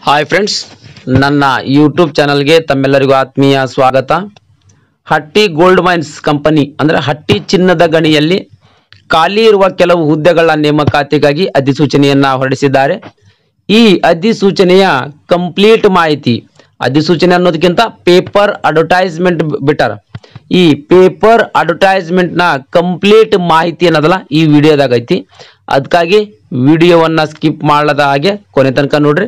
hi friends ನನ್ನ YouTube ಚಾನಲ್ಗೆ ತಮ್ಮೆಲ್ಲರಿಗೂ ಆತ್ಮೀಯ ಸ್ವಾಗತ ಹಟ್ಟಿ ಗೋಲ್ಡ್ ಮೈನ್ಸ್ ಕಂಪನಿ ಅಂದರೆ ಹಟ್ಟಿ ಚಿನ್ನದ ಗಣಿಯಲ್ಲಿ ಖಾಲಿ ಇರುವ ಕೆಲವು ಹುದ್ದೆಗಳ ನೇಮಕಾತಿಗಾಗಿ ಅಧಿಸೂಚನೆಯನ್ನ ಹೊರಡಿಸಿದ್ದಾರೆ ಈ ಅಧಿಸೂಚನೆಯ ಕಂಪ್ಲೀಟ್ ಮಾಹಿತಿ ಅಧಿಸೂಚನೆ ಅನ್ನೋದಕ್ಕಿಂತ ಪೇಪರ್ ಅಡ್ವರ್ಟೈಸ್ಮೆಂಟ್ ಬಿಟ್ಟಾರ ಈ ಪೇಪರ್ ಅಡ್ವರ್ಟೈಸ್ಮೆಂಟ್ನ ಕಂಪ್ಲೀಟ್ ಮಾಹಿತಿ ಅನ್ನೋದಲ್ಲ ಈ ವಿಡಿಯೋದಾಗ ಐತಿ ಅದಕ್ಕಾಗಿ ವಿಡಿಯೋವನ್ನ ಸ್ಕಿಪ್ ಮಾಡದ ಹಾಗೆ ಕೊನೆ ತನಕ ನೋಡ್ರಿ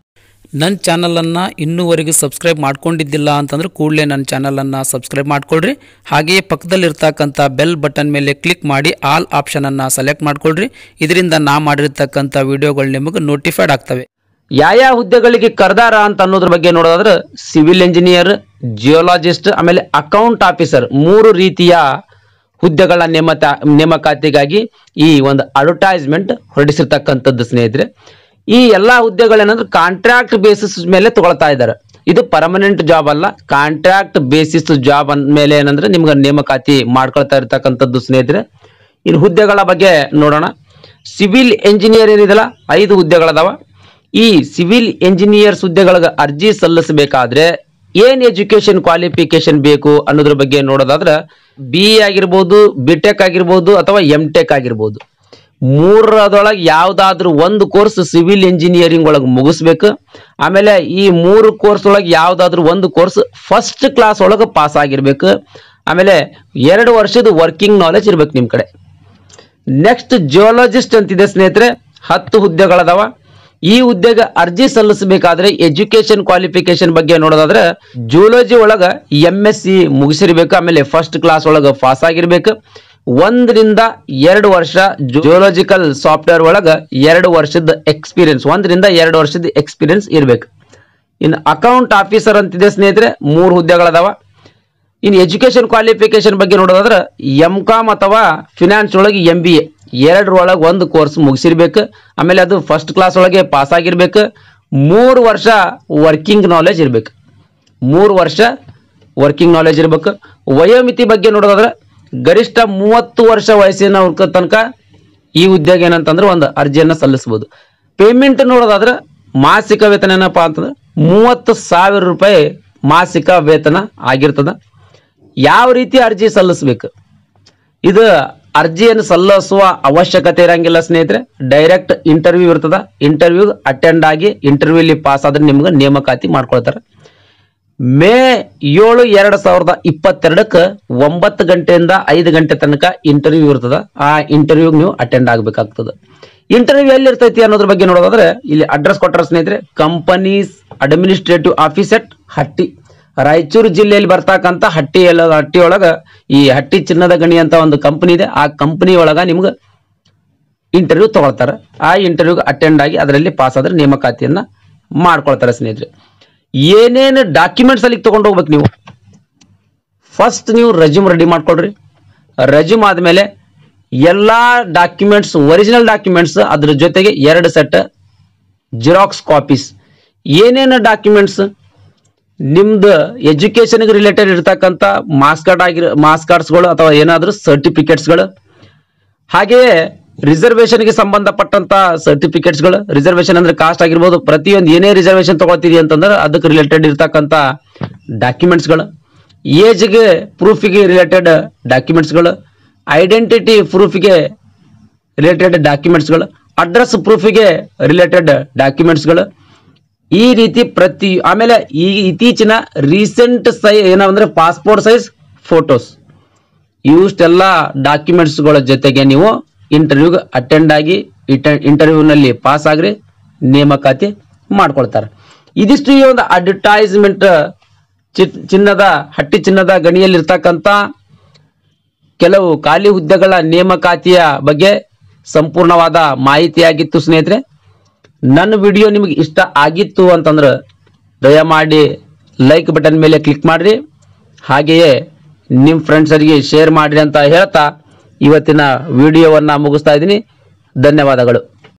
ನನ್ನ ಚಾನಲನ್ನು ಇನ್ನೂವರೆಗೂ ಸಬ್ಸ್ಕ್ರೈಬ್ ಮಾಡ್ಕೊಂಡಿದ್ದಿಲ್ಲ ಅಂತಂದ್ರೆ ಕೂಡಲೇ ನನ್ನ ಚಾನಲನ್ನು ಸಬ್ಸ್ಕ್ರೈಬ್ ಮಾಡ್ಕೊಳ್ರಿ ಹಾಗೆಯೇ ಪಕ್ಕದಲ್ಲಿರ್ತಕ್ಕಂಥ ಬೆಲ್ ಬಟನ್ ಮೇಲೆ ಕ್ಲಿಕ್ ಮಾಡಿ ಆಲ್ ಆಪ್ಷನನ್ನು ಸೆಲೆಕ್ಟ್ ಮಾಡ್ಕೊಳ್ರಿ ಇದರಿಂದ ನಾ ಮಾಡಿರ್ತಕ್ಕಂಥ ವಿಡಿಯೋಗಳು ನಿಮಗೆ ನೋಟಿಫೈಡ್ ಆಗ್ತವೆ ಯಾವ ಹುದ್ದೆಗಳಿಗೆ ಕರ್ದಾರ ಅಂತ ಅನ್ನೋದ್ರ ಬಗ್ಗೆ ನೋಡೋದಾದ್ರೆ ಸಿವಿಲ್ ಇಂಜಿನಿಯರ್ ಜಿಯೋಲಾಜಿಸ್ಟ್ ಆಮೇಲೆ ಅಕೌಂಟ್ ಆಫೀಸರ್ ಮೂರು ರೀತಿಯ ಹುದ್ದೆಗಳ ನೇಮತ ನೇಮಕಾತಿಗಾಗಿ ಈ ಒಂದು ಅಡ್ವರ್ಟೈಸ್ಮೆಂಟ್ ಹೊರಡಿಸಿರ್ತಕ್ಕಂಥದ್ದು ಸ್ನೇಹಿತರೆ ಈ ಎಲ್ಲಾ ಹುದ್ದೆಗಳೇನಂದ್ರೆ ಕಾಂಟ್ರಾಕ್ಟ್ ಬೇಸಿಸ್ ಮೇಲೆ ತಗೊಳ್ತಾ ಇದ್ದಾರೆ ಇದು ಪರ್ಮನೆಂಟ್ ಜಾಬ್ ಅಲ್ಲ ಕಾಂಟ್ರಾಕ್ಟ್ ಬೇಸಿಸ್ ಜಾಬ್ ಮೇಲೆ ಏನಂದ್ರೆ ನಿಮ್ಗೆ ನೇಮಕಾತಿ ಮಾಡ್ಕೊಳ್ತಾ ಇರ್ತಕ್ಕಂಥದ್ದು ಸ್ನೇಹಿತರೆ ಇನ್ನು ಹುದ್ದೆಗಳ ಬಗ್ಗೆ ನೋಡೋಣ ಸಿವಿಲ್ ಎಂಜಿನಿಯರ್ ಏನಿದೆಲ್ಲ ಐದು ಹುದ್ದೆಗಳದಾವ ಈ ಸಿವಿಲ್ ಎಂಜಿನಿಯರ್ಸ್ ಹುದ್ದೆಗಳಿಗೆ ಅರ್ಜಿ ಸಲ್ಲಿಸಬೇಕಾದ್ರೆ ಏನ್ ಎಜುಕೇಶನ್ ಕ್ವಾಲಿಫಿಕೇಶನ್ ಬೇಕು ಅನ್ನೋದ್ರ ಬಗ್ಗೆ ನೋಡೋದಾದ್ರೆ ಬಿ ಎ ಆಗಿರ್ಬೋದು ಬಿ ಟೆಕ್ ಆಗಿರ್ಬೋದು ಅಥವಾ ಎಂ ಟೆಕ್ ಆಗಿರ್ಬೋದು ಮೂರರದೊಳಗೆ ಯಾವ್ದಾದ್ರು ಒಂದು ಕೋರ್ಸ್ ಸಿವಿಲ್ ಇಂಜಿನಿಯರಿಂಗ್ ಒಳಗೆ ಮುಗಿಸ್ಬೇಕು ಆಮೇಲೆ ಈ ಮೂರು ಕೋರ್ಸ್ ಒಳಗೆ ಯಾವ್ದಾದ್ರು ಒಂದು ಕೋರ್ಸ್ ಫಸ್ಟ್ ಕ್ಲಾಸ್ ಒಳಗೆ ಪಾಸ್ ಆಗಿರ್ಬೇಕು ಆಮೇಲೆ ಎರಡು ವರ್ಷದ ವರ್ಕಿಂಗ್ ನಾಲೆಜ್ ಇರ್ಬೇಕು ನಿಮ್ ಕಡೆ ನೆಕ್ಸ್ಟ್ ಜಿಯೋಲಜಿಸ್ಟ್ ಅಂತಿದೆ ಸ್ನೇಹಿತರೆ ಹತ್ತು ಹುದ್ದೆಗಳದಾವ ಈ ಹುದ್ದೆಗೆ ಅರ್ಜಿ ಸಲ್ಲಿಸಬೇಕಾದ್ರೆ ಎಜುಕೇಶನ್ ಕ್ವಾಲಿಫಿಕೇಶನ್ ಬಗ್ಗೆ ನೋಡೋದಾದ್ರೆ ಜೂಲಜಿ ಒಳಗ ಎಂ ಎಸ್ ಸಿ ಮುಗಿಸಿರ್ಬೇಕು ಆಮೇಲೆ ಫಸ್ಟ್ ಕ್ಲಾಸ್ ಒಳಗ ಪಾಸ್ ಆಗಿರ್ಬೇಕು ಒಂದರಿಂದ ಎರಡು ವರ್ಷ ಜಿಯೋಲಜಿಕಲ್ ಸಾಫ್ಟ್ವೇರ್ ಒಳಗ ಎರಡು ವರ್ಷದ ಎಕ್ಸ್ಪೀರಿಯನ್ಸ್ ಒಂದರಿಂದ ಎರಡು ವರ್ಷದ ಎಕ್ಸ್ಪೀರಿಯನ್ಸ್ ಇರ್ಬೇಕು ಇನ್ನು ಅಕೌಂಟ್ ಆಫೀಸರ್ ಅಂತಿದೆ ಸ್ನೇಹಿತರೆ ಮೂರು ಹುದ್ದೆಗಳದಾವ ಇನ್ನು ಎಜುಕೇಶನ್ ಕ್ವಾಲಿಫಿಕೇಶನ್ ಬಗ್ಗೆ ನೋಡೋದಾದ್ರೆ ಎಂ ಕಾಮ್ ಅಥವಾ ಫಿನಾನ್ಸ್ ಒಳಗೆ ಎಂ ಬಿ ಎ ಎರಡರೊಳಗೆ ಒಂದು ಕೋರ್ಸ್ ಮುಗಿಸಿರ್ಬೇಕು ಆಮೇಲೆ ಅದು ಫಸ್ಟ್ ಕ್ಲಾಸ್ ಒಳಗೆ ಪಾಸ್ ಆಗಿರ್ಬೇಕು ಮೂರು ವರ್ಷ ವರ್ಕಿಂಗ್ ನಾಲೆಜ್ ಇರ್ಬೇಕು ಮೂರು ವರ್ಷ ವರ್ಕಿಂಗ್ ನಾಲೆಜ್ ಇರ್ಬೇಕು ವಯೋಮಿತಿ ಬಗ್ಗೆ ನೋಡೋದಾದ್ರೆ ಗರಿಷ್ಠ ಮೂವತ್ತು ವರ್ಷ ವಯಸ್ಸಿನ ಅವ್ರ ತನಕ ಈ ಹುದ್ದೆಗೆ ಏನಂತಂದ್ರೆ ಒಂದು ಅರ್ಜಿಯನ್ನ ಸಲ್ಲಿಸಬಹುದು ಪೇಮೆಂಟ್ ನೋಡೋದಾದ್ರೆ ಮಾಸಿಕ ವೇತನ ಏನಪ್ಪಾ ಅಂತಂದ್ರೆ ಮೂವತ್ತು ಸಾವಿರ ರೂಪಾಯಿ ಮಾಸಿಕ ವೇತನ ಆಗಿರ್ತದ ಯಾವ ರೀತಿ ಅರ್ಜಿ ಸಲ್ಲಿಸ್ಬೇಕು ಇದು ಅರ್ಜಿಯನ್ನು ಸಲ್ಲಿಸುವ ಅವಶ್ಯಕತೆ ಇರಂಗಿಲ್ಲ ಸ್ನೇಹಿತರೆ ಡೈರೆಕ್ಟ್ ಇಂಟರ್ವ್ಯೂ ಇರ್ತದ ಇಂಟರ್ವ್ಯೂ ಅಟೆಂಡ್ ಆಗಿ ಇಂಟರ್ವ್ಯೂ ಅಲ್ಲಿ ಪಾಸ್ ಆದ್ರೆ ನಿಮ್ಗೆ ನೇಮಕಾತಿ ಮಾಡ್ಕೊಳ್ತಾರೆ ಮೇ ಏಳು ಎರಡ್ ಸಾವಿರದ ಇಪ್ಪತ್ತೆರಡಕ್ಕೆ ಒಂಬತ್ತು ಗಂಟೆಯಿಂದ ಐದು ಗಂಟೆ ತನಕ ಇಂಟರ್ವ್ಯೂ ಇರ್ತದ ಆ ಇಂಟರ್ವ್ಯೂ ನೀವು ಅಟೆಂಡ್ ಆಗ್ಬೇಕಾಗ್ತದೆ ಇಂಟರ್ವ್ಯೂ ಎಲ್ಲಿ ಇರ್ತೈತಿ ಅನ್ನೋದ್ರ ಬಗ್ಗೆ ನೋಡೋದಾದ್ರೆ ಇಲ್ಲಿ ಅಡ್ರೆಸ್ ಕೊಟ್ಟರ ಸ್ನೇಹಿತರೆ companies administrative office at Hatti Raichur ಜಿಲ್ಲೆಯಲ್ಲಿ ಬರ್ತಕ್ಕಂಥ ಹಟ್ಟಿ ಎಲ್ಲ ಹಟ್ಟಿ ಒಳಗ ಈ ಹಟ್ಟಿ ಚಿನ್ನದ ಗಣಿ ಅಂತ ಒಂದು ಕಂಪನಿ ಇದೆ ಆ ಕಂಪನಿ ಒಳಗ ನಿಮ್ಗೆ ಇಂಟರ್ವ್ಯೂ ತಗೊಳ್ತಾರೆ ಆ ಇಂಟರ್ವ್ಯೂಗೆ ಅಟೆಂಡ್ ಆಗಿ ಅದರಲ್ಲಿ ಪಾಸ್ ಆದ್ರೆ ನೇಮಕಾತಿಯನ್ನ ಮಾಡ್ಕೊಳ್ತಾರೆ ಸ್ನೇಹಿತರೆ ಏನೇನು ಡಾಕ್ಯುಮೆಂಟ್ಸ್ ಅಲ್ಲಿ ತಗೊಂಡು ಹೋಗ್ಬೇಕು ನೀವು ಫಸ್ಟ್ ನೀವು ರೆಜ್ಯೂಮ್ ರೆಡಿ ಮಾಡ್ಕೊಳ್ರಿ ರೆಜ್ಯೂಮ್ ಆದಮೇಲೆ ಎಲ್ಲ ಡಾಕ್ಯುಮೆಂಟ್ಸ್ ಒರಿಜಿನಲ್ ಡಾಕ್ಯುಮೆಂಟ್ಸ್ ಅದ್ರ ಜೊತೆಗೆ ಎರಡು ಸೆಟ್ ಜಿರಾಕ್ಸ್ ಕಾಪೀಸ್ ಏನೇನು ಡಾಕ್ಯುಮೆಂಟ್ಸ್ ನಿಮ್ದು ಎಜುಕೇಶನ್ಗೆ ರಿಲೇಟೆಡ್ ಇರ್ತಕ್ಕಂಥ ಮಾರ್ಕ್ಸ್ ಕಾರ್ಡ್ ಆಗಿರ ಮಾರ್ಕ್ಸ್ ಕಾರ್ಡ್ಸ್ಗಳು ಅಥವಾ ಏನಾದರೂ ಸರ್ಟಿಫಿಕೇಟ್ಸ್ಗಳು ಹಾಗೆಯೇ ರಿಸರ್ವೇಶನ್ಗೆ ಸಂಬಂಧಪಟ್ಟಂತ ಸರ್ಟಿಫಿಕೇಟ್ಸ್ಗಳು ರಿಸರ್ವೇಶನ್ ಅಂದ್ರೆ ಕಾಸ್ಟ್ ಆಗಿರ್ಬೋದು ಪ್ರತಿಯೊಂದು ಏನೇ ರಿಸರ್ವೇಶನ್ ತಗೊಳ್ತೀರಿ ಅಂತಂದ್ರೆ ಅದಕ್ಕೆ ರಿಲೇಟೆಡ್ ಇರ್ತಕ್ಕಂಥ ಡಾಕ್ಯುಮೆಂಟ್ಸ್ಗಳು ಏಜ್ಗೆ ಪ್ರೂಫಿಗೆ ರಿಲೇಟೆಡ್ ಡಾಕ್ಯುಮೆಂಟ್ಸ್ಗಳು ಐಡೆಂಟಿಟಿ ಪ್ರೂಫಿಗೆ ರಿಲೇಟೆಡ್ ಡಾಕ್ಯುಮೆಂಟ್ಸ್ಗಳು ಅಡ್ರೆಸ್ ಪ್ರೂಫಿಗೆ ರಿಲೇಟೆಡ್ ಡಾಕ್ಯುಮೆಂಟ್ಸ್ಗಳು ಈ ರೀತಿ ಪ್ರತಿ ಆಮೇಲೆ ಈ ಇತ್ತೀಚಿನ ರೀಸೆಂಟ್ ಸೈ ಏನಂದ್ರೆ ಪಾಸ್ಪೋರ್ಟ್ ಸೈಜ್ ಫೋಟೋಸ್ ಇವಿಷ್ಟೆಲ್ಲ ಡಾಕ್ಯುಮೆಂಟ್ಸ್ಗಳ ಜೊತೆಗೆ ನೀವು ಇಂಟರ್ವ್ಯೂಗೆ ಅಟೆಂಡ್ ಆಗಿ ಇಂಟರ್ವ್ಯೂನಲ್ಲಿ ಪಾಸ್ ಆಗ್ರಿ ನೇಮಕಾತಿ ಮಾಡ್ಕೊಳ್ತಾರೆ ಇದಿಷ್ಟು ಈ ಒಂದು ಅಡ್ವರ್ಟೈಸ್ಮೆಂಟ್ ಚಿನ್ನದ ಹಟ್ಟಿ ಚಿನ್ನದ ಗಣಿಯಲ್ಲಿ ಇರ್ತಕ್ಕಂಥ ಕೆಲವು ಖಾಲಿ ಹುದ್ದೆಗಳ ನೇಮಕಾತಿಯ ಬಗ್ಗೆ ಸಂಪೂರ್ಣವಾದ ಮಾಹಿತಿಯಾಗಿತ್ತು ಸ್ನೇಹಿತರೆ ನನ್ನ ವಿಡಿಯೋ ನಿಮಗೆ ಇಷ್ಟ ಆಗಿತ್ತು ಅಂತಂದ್ರೆ ದಯಮಾಡಿ ಲೈಕ್ ಬಟನ್ ಮೇಲೆ ಕ್ಲಿಕ್ ಮಾಡ್ರಿ ಹಾಗೆಯೇ ನಿಮ್ಮ ಫ್ರೆಂಡ್ಸರಿಗೆ ಶೇರ್ ಮಾಡ್ರಿ ಅಂತ ಹೇಳ್ತಾ ಇವತ್ತಿನ ವಿಡಿಯೋವನ್ನ ಮುಗಿಸ್ತಾ ಇದ್ದೀನಿ ಧನ್ಯವಾದಗಳು